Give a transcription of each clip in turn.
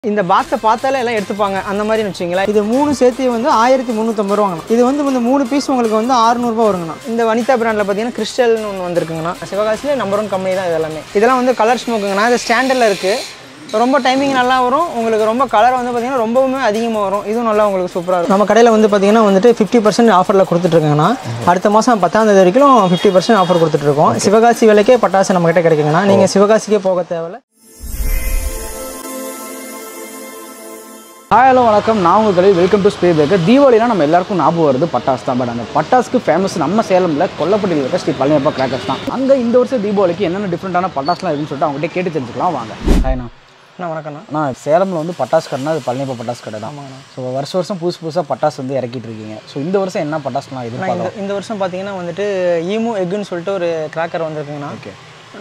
இந்த பாக்ஸை பார்த்தாலே எல்லாம் எடுத்துப்பாங்க அந்த மாதிரி வச்சுங்களேன் இது மூணு சேர்த்து வந்து ஆயிரத்தி முந்நூற்றம்பது ரூபாங்கண்ணா இது வந்து இந்த மூணு பீஸ் உங்களுக்கு வந்து ஆறுநூறுபா வருங்கண்ணா இந்த வனிதா பிராண்டில் பார்த்தீங்கன்னா கிறிஸ்டல்னு ஒன்று வந்திருக்குங்கண்ணா சிவகாசிலே நம்பர் ஒன் கம்பெனி தான் இது எல்லாமே இதெல்லாம் வந்து கலர் ஸ்மோக்குங்கண்ணா இது ஸ்டாண்டர்டில் இருக்குது ரொம்ப டைமிங் நல்லா வரும் உங்களுக்கு ரொம்ப கலர் வந்து பார்த்தீங்கன்னா ரொம்பவுமே அதிகமாக வரும் இதுவும் நல்லா உங்களுக்கு சூப்பராக இருக்கும் நம்ம கடையில் வந்து பார்த்தீங்கன்னா வந்துட்டு ஃபிஃப்டி பர்சன்ட் ஆஃபரில் கொடுத்துட்ருக்காங்கண்ணா அடுத்த மாதம் பத்தாம் தேதி வரைக்கும் ஃபிஃப்டி பர்சன்ட் ஆஃபர் கொடுத்துட்ருக்கோம் சிவகாசி விலைக்கே பட்டாசு நம்மகிட்ட கிடைக்குங்கண்ணா நீங்கள் சிவகாசிக்கே போக தேவையில்ல ஹாய் ஹலோ வணக்கம் நான் உங்கள் கல்வி வெல்கம் டு ஸ்பே பேக்கர் தீபாவளிலாம் நம்ம எல்லாருக்கும் ஞாபகம் வருது பட்டாசு தான் பட் அந்த பட்டாசுக்கு ஃபேமஸ் நம்ம சேலமில் கொல்லப்பட்டியில் இருக்க ஸ்ரீ பழனியப்பா கிராக்கர்ஸ் தான் அங்கே இந்த வருஷம் தீபாவளிக்கு என்னென்ன டிஃப்ரெண்டான பட்டாசுலாம் இருக்குன்னு சொல்லிட்டு அவங்ககிட்ட கேட்டு தெரிஞ்சுக்கலாம் வாங்க ஹாய்ண்ணா அண்ணா வணக்கம்ண்ணா நான் சேலமில் வந்து பட்டாசு கடைனா அது பழனியப்பா பட்டாசு கடை தான் ஸோ வருஷம் வருஷம் புதுசு புதுசாக பட்டாசு வந்து இறக்கிட்டு இருக்கீங்க ஸோ இந்த வருஷம் என்ன பட்டாசுலாம் நான் எதிர்பார்க்கலாம் இந்த இந்த வருஷம் பார்த்தீங்கன்னா வந்துட்டு ஈமு எக்குன்னு சொல்லிட்டு ஒரு கிராக்கர் வந்திருக்குங்கண்ணா ஓகே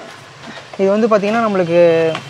இது வந்து பார்த்தீங்கன்னா நம்மளுக்கு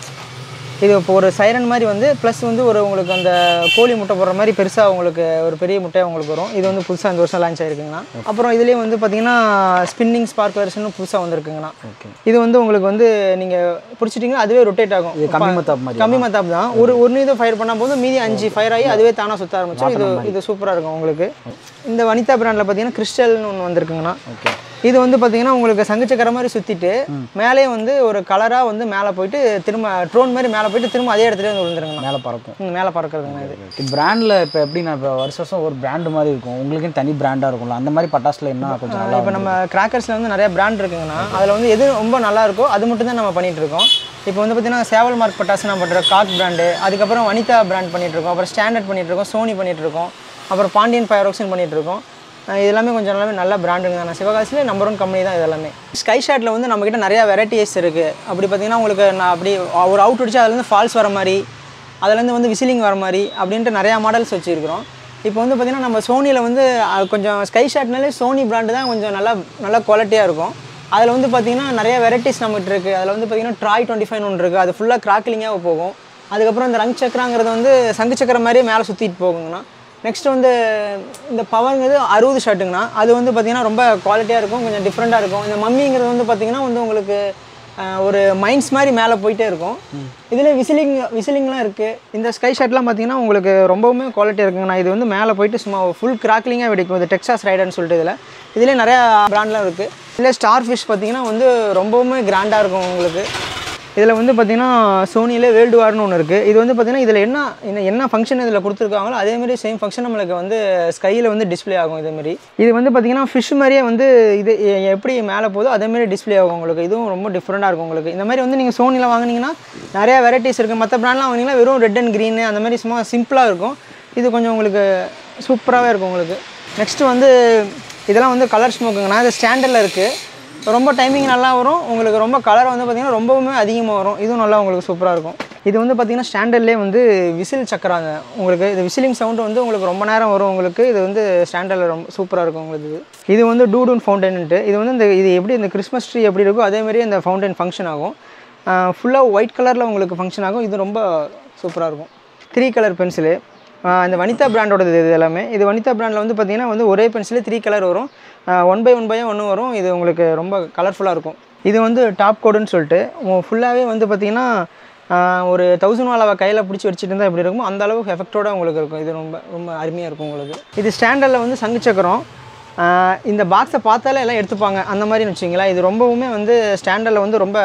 இது இப்போ ஒரு சைரன் மாதிரி வந்து ப்ளஸ் வந்து ஒரு உங்களுக்கு அந்த கோழி முட்டை போடுற மாதிரி பெருசாக உங்களுக்கு ஒரு பெரிய முட்டையாக உங்களுக்கு வரும் இது வந்து புதுசாக இந்த வருஷம் லான்ச் ஆயிருக்குங்கண்ணா அப்புறம் இதுலேயே வந்து பார்த்தீங்கன்னா ஸ்பின்னிங் ஸ்பார்க்லர்ஸ்னு புதுசாக வந்திருக்குங்கண்ணா ஓகே இது வந்து உங்களுக்கு வந்து நீங்கள் பிடிச்சிட்டிங்கன்னா அதுவே ரொட்டேட் ஆகும் இது கம்மி மத்தாப் மாதிரி கம்மி மத்தாப் தான் ஒரு ஒரு இது ஃபயர் பண்ண போது மீதி அஞ்சு ஃபயர் ஆகி அதுவே தானாக சுத்த ஆரம்பிச்சிடும் இது இது சூப்பராக இருக்கும் உங்களுக்கு இந்த வனிதா பிராண்டில் பார்த்தீங்கன்னா கிறிஸ்டல்னு ஒன்று வந்திருக்குங்கண்ணா ஓகே இது வந்து பார்த்தீங்கன்னா உங்களுக்கு சங்குச்சக்கர மாதிரி சுற்றிட்டு மேலே வந்து ஒரு கலராக வந்து மேலே போயிட்டு திரும்ப ட்ரோன் மாதிரி மேலே போயிட்டு திரும்ப அதே இடத்துல வந்து விழுந்துருங்கண்ணா மேலே பறக்கும் ம், மேலே பறக்கிறதுங்கண்ணா இது பிராண்டில் இப்போ எப்படின்னா இப்போ வருஷம் வருஷம் ஒரு பிராண்டு மாதிரி இருக்கும் உங்களுக்குன்னு தனி பிராண்டாக இருக்கும்ல அந்த மாதிரி பட்டாசுல என்ன கொஞ்சம் நல்லா இப்போ நம்ம கிராக்கர்ஸில் வந்து நிறைய பிராண்ட் இருக்குங்கண்ணா அதில் வந்து எது ரொம்ப நல்லா இருக்கோ அது மட்டும் தான் நம்ம பண்ணிட்டு இருக்கோம் இப்போ வந்து பார்த்தீங்கன்னா சேவல் மார்க் பட்டாசு நான் பண்ணுறோம் காக் பிராண்டு அதுக்கப்புறம் வனிதா பிராண்ட் பண்ணிட்டு இருக்கோம் அப்புறம் ஸ்டாண்டர்ட் பண்ணிட்டு இருக்கோம் சோனி பண்ணிட்டு இருக்கோம் அப்புறம் பாண்டியன் பைரோக்ஸின் பண்ணிட்டு இருக்கோம் அஹ் இது எல்லாமே கொஞ்சம் எல்லாமே நல்ல பிராண்டுங்க நான் சிவகாசிலே நம்பர் ஒன் கம்பெனி தான் இது எல்லாமே ஸ்கை ஷாட்டில் வந்து நம்மக்கிட்ட நிறையா வெரைட்டிஸ் இருக்குது அப்படி பார்த்தீங்கன்னா உங்களுக்கு நான் அப்படி ஒரு அவுட் அடிச்சு அதுலேருந்து ஃபால்ஸ் வர மாதிரி அதுலேருந்து வந்து விசிலிங் வர மாதிரி அப்படின்ட்டு நிறையா மாடல்ஸ் வச்சுருக்கிறோம் இப்போ வந்து பார்த்திங்கன்னா நம்ம சோனியில் வந்து அஹ், கொஞ்சம் ஸ்கை ஷாட்னாலே சோனி பிராண்டு தான் கொஞ்சம் நல்லா நல்ல குவாலிட்டியாக இருக்கும் அதில் வந்து பார்த்திங்கன்னா நிறைய வெரைட்டிஸ் நம்மகிட்ட இருக்குது அதில் வந்து பார்த்திங்கன்னா ட்ராய் டுவெண்ட்டி ஃபைவ் ஒன்று இருக்குது அது ஃபுல்லாக கிராக்லிங்காக போகும் அதுக்கப்புறம் இந்த ரங் சக்கராங்கிறது வந்து சங்கு சக்கரம் மாதிரியே மேலே சுற்றிட்டு போகுங்கண்ணா நெக்ஸ்ட் வந்து இந்த பவர்ங்கிறது அறுபது ஷர்ட்டுங்கண்ணா அது வந்து பார்த்திங்கன்னா ரொம்ப குவாலிட்டியாக இருக்கும் கொஞ்சம் டிஃப்ரெண்ட்டாக இருக்கும் இந்த மம்மிங்கிறது வந்து பார்த்திங்கன்னா வந்து உங்களுக்கு அஹ், ஒரு மைன்ஸ் மாதிரி மேலே போயிட்டே இருக்கும் இதில் விசிலிங் விசிலிங்லாம் இருக்குது இந்த ஸ்கை ஷர்ட்லாம் பார்த்தீங்கன்னா உங்களுக்கு ரொம்பவுமே குவாலிட்டி இருக்குங்கண்ணா இது வந்து மேலே போயிட்டு சும்மா ஃபுல் கிராக்லிங்காக வெடிக்கும் இது டெக்ஸாஸ் ரைடர்னு சொல்லிட்டு இதில் இதுலேயே நிறையா பிராண்ட்லாம் இருக்குது இதில் ஸ்டார் ஃபிஷ் பார்த்தீங்கன்னா வந்து ரொம்பவுமே கிராண்டாக இருக்கும் உங்களுக்கு இதில் வந்து பார்த்தீங்கன்னா சோனியில் வேர்ல்டு வார்னு ஒன்று இருக்குது இது வந்து பார்த்தீங்கன்னா இதில் என்ன என்ன- என்ன ஃபங்க்ஷன் இதில் கொடுத்துருக்காங்களோ அதேமாரி சேம் ஃபங்க்ஷன் நம்மளுக்கு வந்து ஸ்கையில் வந்து டிஸ்ப்ளே ஆகும் இதேமாரி இது வந்து பார்த்தீங்கன்னா ஃபிஷ் மாதிரியே வந்து இது எ- எப்படி மேலே போதோ அதேமாரி டிஸ்ப்ளே ஆகும் உங்களுக்கு இதுவும் ரொம்ப டிஃப்ரெண்ட்டாக இருக்கும் உங்களுக்கு இந்த மாதிரி வந்து நீங்கள் சோனியில் வாங்குனீங்கன்னா நிறையா வெரைட்டிஸ் இருக்குது மற்ற பிராண்ட்லாம் வாங்கினீங்கன்னா வெறும் ரெட் அண்ட் க்ரீனு அந்த மாதிரி சும்மா சிம்பிளாக இருக்கும் இது கொஞ்சம் உங்களுக்கு சூப்பராகவே இருக்கும் உங்களுக்கு நெக்ஸ்ட்டு வந்து இதெல்லாம் வந்து கலர் ஸ்மோக்குங்கண்ணா இது ஸ்டாண்டர்டில் இருக்குது ரொம்ப டைமிங் நல்லா வரும் உங்களுக்கு ரொம்ப கலர் வந்து பார்த்திங்கன்னா ரொம்பவுமே அதிகமாக வரும் இதுவும் நல்லா உங்களுக்கு சூப்பராக இருக்கும் இது வந்து பார்த்திங்கன்னா ஸ்டாண்டர்ட்லேயே வந்து விசில் சக்கராங்க உங்களுக்கு இது விசிலிங் சவுண்டு வந்து உங்களுக்கு ரொம்ப நேரம் வரும் உங்களுக்கு இது வந்து ஸ்டாண்டர்டில் ரொம்ப சூப்பராக இருக்கும் உங்களுக்கு இது இது வந்து டூடூன் ஃபவுண்டன்ட்டு இது வந்து இந்த இது எப்படி இந்த கிறிஸ்மஸ் ட்ரீ எப்படி இருக்கோ அதேமாதிரி இந்த ஃபவுண்டன் ஃபங்க்ஷன் ஆகும் ஃபுல்லாக ஒயிட் கலரில் உங்களுக்கு ஃபங்க்ஷன் ஆகும் இது ரொம்ப சூப்பராக இருக்கும் த்ரீ கலர் பென்சிலு இந்த வனிதா பிராண்டோடது இது எல்லாமே இது வனிதா பிராண்டில் வந்து பார்த்தீங்கன்னா வந்து ஒரே பென்சிலே த்ரீ கலர் வரும் ஒன் பை ஒன் பையாக ஒன்று வரும் இது உங்களுக்கு ரொம்ப கலர்ஃபுல்லாக இருக்கும் இது வந்து டாப் கோடுன்னு சொல்லிட்டு ஃபுல்லாகவே வந்து பார்த்தீங்கன்னா ஆஹ், ஒரு தௌசண்ட் வாலாவை கையில் பிடிச்சி வச்சுட்டு இருந்தால் எப்படி இருக்குமோ அந்த அளவுக்கு எஃபெக்டோட உங்களுக்கு இருக்கும் இது ரொம்ப ரொம்ப அருமையாக இருக்கும் உங்களுக்கு இது ஸ்டாண்டர்டில் வந்து சங்கு சக்கரம் ஆஹ், இந்த பாக்ஸை பார்த்தாலே எல்லாம் எடுத்துப்பாங்க அந்த மாதிரின்னு வச்சிங்களேன் இது ரொம்பவுமே வந்து ஸ்டாண்டர்டில் வந்து ரொம்ப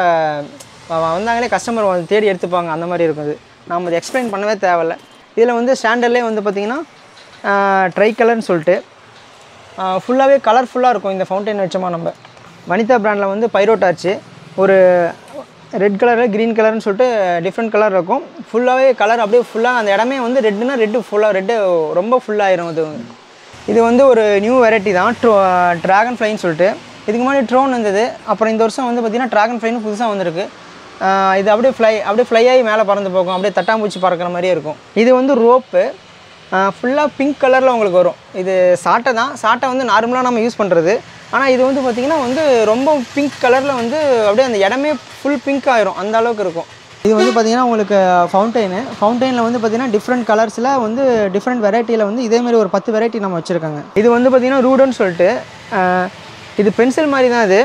வ- வந்தாங்களே கஸ்டமர் வந்து தேடி எடுத்துப்பாங்க அந்த மாதிரி இருக்கும் இது நாம் அதை எக்ஸ்பிளைன் பண்ணவே தேவையில்ல இதில் வந்து ஸ்டாண்டர்ட்லேயே வந்து பார்த்திங்கன்னா ட்ரை கலர்னு சொல்லிட்டு ஃபுல்லாகவே கலர்ஃபுல்லாக இருக்கும் இந்த ஃபவுண்டைன் வச்சோமா நம்ம வனிதா பிராண்டில் வந்து பைரோட்டாச்சு ஒரு ரெட் கலரில் க்ரீன் கலர்னு சொல்லிட்டு டிஃப்ரெண்ட் கலர் இருக்கும் ஃபுல்லாகவே கலர் அப்படியே ஃபுல்லாக அந்த இடமே வந்து ரெட்டுனா ரெட்டு ஃபுல்லாக ரெட்டு ரொம்ப ஃபுல்லாகிரும் இது இது வந்து ஒரு நியூ வெரைட்டி தான் ட்ரோ ட்ராகன் ஃப்ளைன்னு சொல்லிட்டு இதுக்கு முன்னாடி ட்ரோன் இருந்தது அப்புறம் இந்த வருஷம் வந்து பார்த்திங்கன்னா ட்ராகன் ஃப்ளைன்னு புதுசாக வந்திருக்கு ஆஹ் இது அப்படியே ஃப்ளை அப்படியே ஃப்ளை ஆகி மேலே பறந்து போகும் அப்படியே தட்டாம்பூச்சி பறக்கிற மாதிரியே இருக்கும் இது வந்து ரோப்பு ஃபுல்லாக பிங்க் கலரில் உங்களுக்கு வரும் இது சாட்டை தான் சாட்டை வந்து நார்மலாக நம்ம யூஸ் பண்ணுறது ஆனால் இது வந்து பார்த்திங்கன்னா வந்து ரொம்ப பிங்க் கலரில் வந்து அப்படியே அந்த இடமே ஃபுல் பிங்க் ஆயிரும் அந்த அளவுக்கு இருக்கும் இது வந்து பார்த்திங்கன்னா உங்களுக்கு ஃபவுண்டைனு ஃபவுண்டைனில் வந்து பார்த்திங்கன்னா டிஃப்ரெண்ட் கலர்ஸில் வந்து டிஃப்ரெண்ட் வெரைட்டியில் வந்து இதேமாரி ஒரு பத்து வெரைட்டி நம்ம வச்சுருக்காங்க இது வந்து பார்த்திங்கன்னா ரூடுன்னு சொல்லிட்டு ஆஹ், இது பென்சில் மாதிரி தான் இது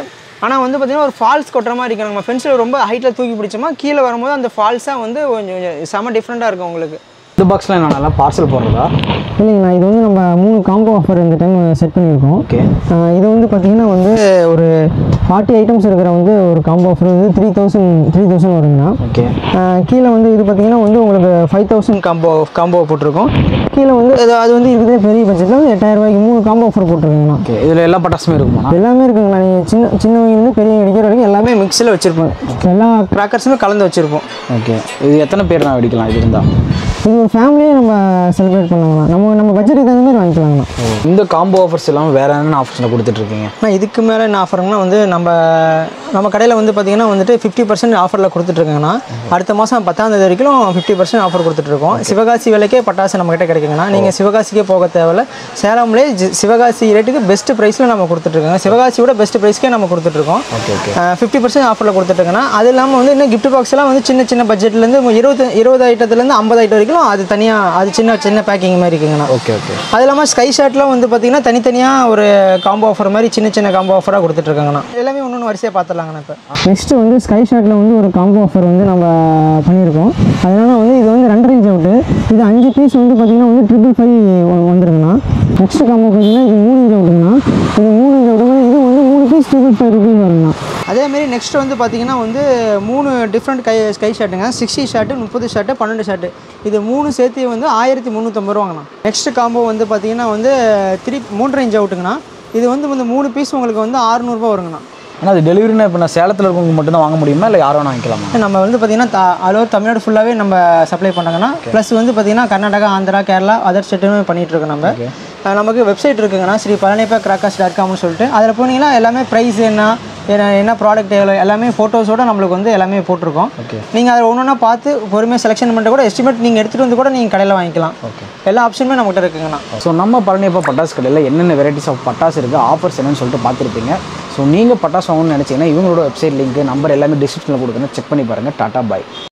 ஆனால் வந்து பார்த்தீங்கன்னா ஒரு ஃபால்ஸ் கொட்டுற மாதிரி இருக்கு நம்ம ஃபென்ஸில் ரொம்ப ஹைட்டில் தூக்கி பிடிச்சோமா கீழே வரும்போது அந்த ஃபால்ஸாக வந்து கொஞ்சம் கொஞ்சம் செம டிஃப்ரெண்ட்டாக இருக்கும் உங்களுக்கு இந்த பாக்ஸில் நான் நல்லா பார்சல் போடுறதா இல்லைங்கண்ணா இது வந்து நம்ம மூணு காம்போ ஆஃபர் இந்த டைம் செட் பண்ணியிருக்கோம் ஓகே ஆஹ் இது வந்து பார்த்தீங்கன்னா வந்து ஒரு ஃபார்ட்டி ஐட்டம்ஸ் இருக்கிற வந்து ஒரு காம்போ ஆஃபர் வந்து த்ரீ தௌசண்ட் த்ரீ தௌசண்ட் வருங்கண்ணா ஓகே ஆஹ் கீழே வந்து இது பார்த்தீங்கன்னா வந்து உங்களுக்கு ஃபைவ் தௌசண்ட் காம்போ காம்போ போட்டிருக்கோம் கீழே வந்து அது அது வந்து இருக்கிறதே பெரிய பட்ஜெட்டில் வந்து எட்டாயிரம் ரூபாய்க்கு மூணு காம்போ ஆஃபர் போட்டிருக்கீங்கண்ணா ஓகே இதில் எல்லா பட்டாசுமே இருக்குமா எல்லாமே இருக்குங்கண்ணா நீங்கள் சின்ன சின்னவங்க பெரிய வெடிக்கிற வரைக்கும் எல்லாமே மிக்ஸில் வச்சுருப்போம் எல்லா கிராக்கர்ஸுமே கலந்து வச்சுருப்போம் ஓகே இது எத்தனை பேர் நான் வெடிக்கலாம் இது இருந்தால் இது ஒரு ஃபேமிலியே நம்ம செலிப்ரேட் பண்ணலாங்கண்ணா நம்ம நம்ம பட்ஜெட்டுக்கு தகுந்த மாதிரி வாங்கிக்கலாங்கண்ணா இந்த காம்போ ஆஃபர்ஸ் இல்லாமல் வேறு என்னென்ன ஆஃபர்ஸில் கொடுத்துட்ருக்கீங்க ஆனால் இதுக்கு மேலே என்ன ஆஃபருங்கன்னா வந்து நம்ம நம்ம கடையில் வந்து பார்த்தீங்கன்னா வந்துட்டு ஃபிஃப்டி பர்சன்ட் ஆஃபரில் கொடுத்துட்ருக்காங்கண்ணா அடுத்த மாதம் பத்தாம் தேதி வரைக்கும் ஃபிஃப்டி பர்சன்ட் ஆஃபர் கொடுத்துட்ருக்கோம் சிவகாசி விலைக்கே பட்டாசு நம்மக்கிட்ட கிடைக்குங்கண்ணா நீங்கள் சிவகாசிக்கே போக தேவையில்ல சேலம்லேயே ஜி- சிவகாசி ரேட்டுக்கு பெஸ்ட் ப்ரைஸில் நம்ம கொடுத்துட்ருக்கோங்க சிவகாசியோட பெஸ்ட் ப்ரைஸ்க்கே நம்ம கொடுத்துட்ருக்கோம் ஓகே ஓகே ஃபிஃப்டி பர்சன்ட் ஆஃபரில் கொடுத்துட்ருக்கேன்னா அது இல்லாமல் வந்து இன்னும் gift box எல்லாம் வந்து சின்ன சின்ன பட்ஜெட்லேருந்து இருபது இருபது ஐட்டத்துலேருந்து ஐம்பது ஐட்டம் வரைக்கும் அது தனியாக அது சின்ன சின்ன பேக்கிங் மாதிரி இருக்குங்கண்ணா ஓகே ஓகே அது இல்லாமல் ஸ்கை ஷாட்லாம் வந்து பார்த்தீங்கன்னா தனித்தனியாக ஒரு காம்போ ஆஃபர் மாதிரி சின்ன சின்ன காம்போ ஆஃபராக கொடுத்துட்ருக்காங்கண்ணா எல்லாமே ஒன்று ஒன்று வரிசையாக பார்த்துலாங்கண்ணா இப்போ நெக்ஸ்ட்டு வந்து ஸ்கை ஷாட்டில் வந்து ஒரு காம்போ ஆஃபர் வந்து நம்ம பண்ணியிருக்கோம் அதனால வந்து இது வந்து ரெண்டரை இன்ச் அவுட்டு இது அஞ்சு பீஸ் வந்து பார்த்தீங்கன்னா வந்து ட்ரிபிள் ஃபைவ் வந்துருங்கண்ணா நெக்ஸ்ட் காம்போ பார்த்தீங்கன்னா இது மூணு இன்ச் அவுட்டுங்கண்ணா இது மூணு இன்ச் அவுட்டுங்க இது வந்து மூணு பீஸ் ட்ரிபிள் ஃபைவ் ருபீஸ் வருங்கண்ணா அதேமாரி நெக்ஸ்ட் வந்து பார்த்தீங்கன்னா வந்து மூணு டிஃப்ரெண்ட் கை ஸ்கை ஷாட்டுங்க சிக்ஸ்டி ஷாட்டு முப்பது ஷாட்டு பன்னெண்டு ஷாட்டு இது மூணு சேர்த்து வந்து ஆயிரத்தி முந்நூற்றம்பது ரூபாங்கண்ணா நெக்ஸ்ட் காம்போ வந்து பார்த்தீங்கன்னா வந்து த்ரீ மூன்றரை இன்ச் அவுட்டுங்கண்ணா இது வந்து வந்து மூணு பீஸ் உங்களுக்கு வந்து ஆறுநூறுபா வருங்கண்ணா ஆனால் அது டெலிவரினா இப்போ நான் சேலத்தில் இருக்கவங்க மட்டும்தான் வாங்க முடியுமா இல்லை யாரும் வேணா வாங்கிக்கலாமா நம்ம வந்து பார்த்தீங்கன்னா த அளவு தமிழ்நாடு ஃபுல்லாகவே நம்ம சப்ளை பண்ணுறாங்கன்னா ப்ளஸ் வந்து பார்த்தீங்கன்னா கர்நாடகா ஆந்திரா கேரளா அதர் ஸ்டேட்டுமே பண்ணிட்டு இருக்கோம் நம்ம அஹ் நமக்கு வெப்சைட் இருக்குங்கண்ணா ஸ்ரீ பழனிப்பா கிராக்கர்ஸ் டாட் காம்னு சொல்லிட்டு அதில் போனீங்கன்னா எல்லாமே ப்ரைஸ் என்ன என்ன என்ன ப்ராடக்ட் எவ்வளோ எல்லாமே ஃபோட்டோஸோட நம்மளுக்கு வந்து எல்லாமே போட்டிருக்கோம் Okay. நீங்கள் அதை ஒன்று ஒன்றா பார்த்து பொறுமையாக செலெக்ஷன் பண்ணிட்டு கூட எஸ்டிமேட் நீங்கள் எடுத்துகிட்டு வந்து கூட நீங்கள் கடையில் வாங்கிக்கலாம் ஓகே எல்லா ஆப்ஷனுமே நம்மகிட்ட இருக்குங்கண்ணா ஸோ நம்ம பழனியப்பா பட்டாசு கடையில் என்னென்ன வெரைட்டிஸ் ஆஃப் பட்டாசு இருக்குது ஆஃபர்ஸ் என்னன்னு சொல்லிட்டு பார்த்துருப்பீங்க ஸோ நீங்கள் பட்டாசு வாங்கணும்னு நினச்சிங்கன்னா இவங்களோட வெப்சைட் லிங்க் நம்பர் எல்லாமே டிஸ்கிரிப்ஷனில் கொடுக்குறேன் செக் பண்ணி பாருங்கள் டாட்டா பாய்